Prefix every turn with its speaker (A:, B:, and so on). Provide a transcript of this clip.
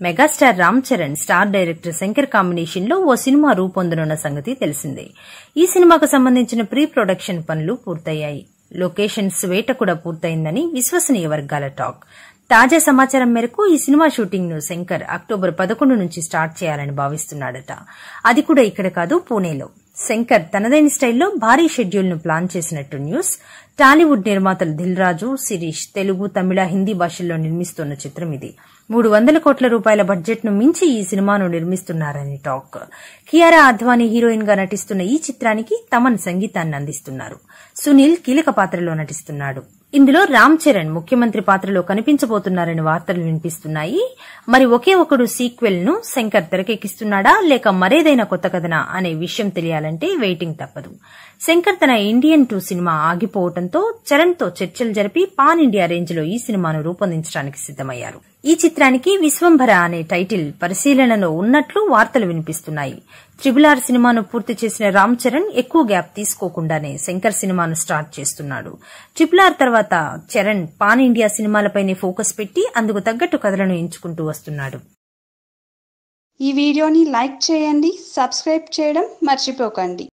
A: megastar Ram Charan star director Shankar combination లో ఓ cinema రూపొందనున్న సంగతి తెలిసిందే ఈ సినిమాకు సంబంధించిన ప్రీ ప్రొడక్షన్ పనులు పూర్తయ్యాయి లొకేషన్స్ వేట కూడా పూర్తయిందని విశ్వసనీయ వర్గాల టాక్ తాజా సమాచారం మేరకు ఈ సినిమా షూటింగ్ ను శంకర్ అక్టోబర్ పదకొండు నుంచి స్టార్ట్ చేయాలని భావిస్తున్నాడట అది కూడా ఇక్కడ కాదు పూణేలో శంకర్ తనదైన స్టైల్లో భారీ షెడ్యూల్ ను ప్లాన్ చేసినట్టు న్యూస్ టాలీవుడ్ నిర్మాతలు దిల్ రాజు శిరీష్ తెలుగు తమిళ హిందీ భాషల్లో నిర్మిస్తున్న చిత్రం ఇది మూడు వందల కోట్ల రూపాయల బడ్జెట్ ను మించి ఈ సినిమాను నిర్మిస్తున్నారని టాక్ కియారా అద్వానీ హీరోయిన్ గా నటిస్తున్న ఈ చిత్రానికి తమన్ సంగీతాన్ని అందిస్తున్నారు సునీల్ కీలక పాత్రలో నటిస్తున్నాడు ఇందులో రామ్ చరణ్ ముఖ్యమంత్రి పాత్రలో కనిపించబోతున్నారని వార్తలు వినిపిస్తున్నాయి మరి ఒకే ఒకడు సీక్వెల్ ను శంకర్ తెరకెక్కిస్తున్నాడా లేక మరేదైనా కొత్త కథనా అనే విషయం తెలియాలంటే వెయిటింగ్ తప్పదు శంకర్ తన ఇండియన్ టూ సినిమా ఆగిపోవడంతో చరణ్ తో చర్చలు జరిపి పాన్ ఇండియా రేంజ్ లో ఈ సినిమాను రూపొందించడానికి సిద్దమయ్యారు ఈ చిత్రానికి విశ్వంభర అనే టైటిల్ పరిశీలనలో ఉన్నట్లు వార్తలు వినిపిస్తున్నాయి త్రిబుల్ ఆర్ సినిమాను పూర్తి చేసిన రామ్ చరణ్ ఎక్కువ గ్యాప్ తీసుకోకుండానే శంకర్ సినిమాను స్టార్ట్ చేస్తున్నాడు ట్రిపుల్ ఆర్ తర్వాత చరణ్ పాన్ ఇండియా సినిమాలపైనే ఫోకస్ పెట్టి అందుకు తగ్గట్టు కథలను ఎంచుకుంటూ వస్తున్నాడు
B: ఈ వీడియోని లైక్ చేయండి సబ్స్క్రైబ్ చేయడం మర్చిపోకండి